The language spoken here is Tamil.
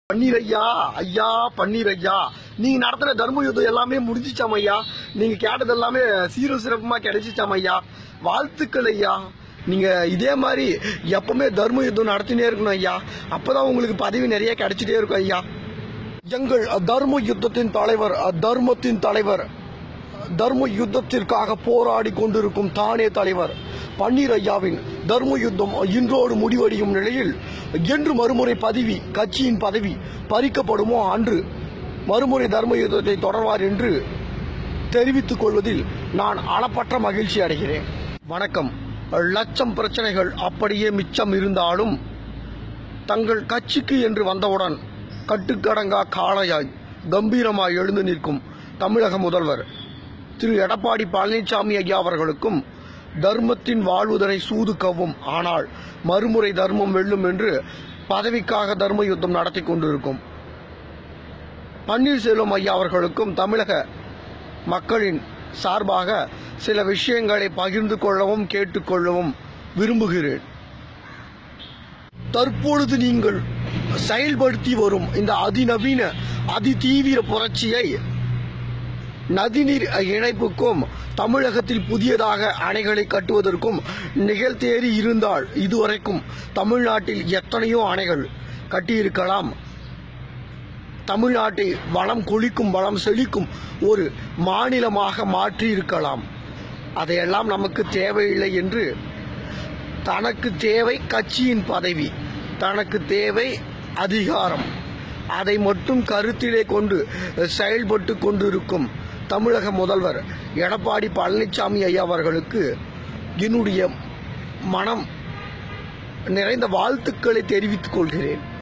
பன்னீர் ஐயா ஐயா பன்னீர் ஐயா நீங்க நடத்துற தர்ம யுத்தம் எல்லாமே முடிஞ்சிச்சாம் ஐயா நீங்க கேட்டது எல்லாமே சீரும் சிறப்புமா கிடைச்சிச்சாம் ஐயா வாழ்த்துக்கள் ஐயா நீங்க இதே மாதிரி எப்பவுமே தர்ம யுத்தம் நடத்தினே இருக்கணும் ஐயா அப்பதான் உங்களுக்கு பதவி நிறைய கிடைச்சிட்டே இருக்கும் ஐயா எங்கள் தர்ம யுத்தத்தின் தலைவர் தர்மத்தின் தலைவர் தர்ம யுத்தத்திற்காக போராடி கொண்டிருக்கும் தானே தலைவர் பன்னீர் ஐயாவின் தர்ம யுத்தம் இன்றோடு முடிவடையும் நிலையில் என்று மறுமுறை பதவி கட்சியின் பதவி பறிக்கப்படுமோ அன்று மறுமுறை தர்ம யுத்தத்தை தொடர்வார் என்று தெரிவித்துக் கொள்வதில் நான் அளப்பற்ற மகிழ்ச்சி அடைகிறேன் வணக்கம் லட்சம் பிரச்சனைகள் அப்படியே மிச்சம் இருந்தாலும் தங்கள் கட்சிக்கு என்று வந்தவுடன் கட்டுக்கடங்கா காளையாய் கம்பீரமாய் எழுந்து நிற்கும் தமிழக முதல்வர் திரு எடப்பாடி பழனிசாமி ஐயா அவர்களுக்கும் தர்மத்தின் வாழ்வுதனை சூது கவ்வும் ஆனால் மறுமுறை தர்மம் வெல்லும் என்று பதவிக்காக தர்ம யுத்தம் நடத்தி கொண்டிருக்கும் பன்னீர்செல்வம் ஐயா அவர்களுக்கும் தமிழக மக்களின் சார்பாக சில விஷயங்களை பகிர்ந்து கொள்ளவும் கேட்டுக்கொள்ளவும் விரும்புகிறேன் தற்பொழுது நீங்கள் செயல்படுத்தி வரும் இந்த அதிநவீன அதிதீவிர புரட்சியை நதிநீர் இணைப்புக்கும் தமிழகத்தில் புதியதாக அணைகளை கட்டுவதற்கும் நிகழ்த்தேறி இருந்தால் இதுவரைக்கும் தமிழ்நாட்டில் எத்தனையோ அணைகள் கட்டியிருக்கலாம் தமிழ்நாட்டை வளம் கொளிக்கும் வளம் செழிக்கும் ஒரு மாநிலமாக மாற்றி இருக்கலாம் அதையெல்லாம் நமக்கு தேவையில்லை என்று தனக்கு தேவை கட்சியின் பதவி தனக்கு தேவை அதிகாரம் அதை மட்டும் கருத்திலே கொண்டு செயல்பட்டு கொண்டிருக்கும் தமிழக முதல்வர் எடப்பாடி பழனிசாமி ஐயா அவர்களுக்கு என்னுடைய மனம் நிறைந்த வாழ்த்துக்களை தெரிவித்துக் கொள்கிறேன்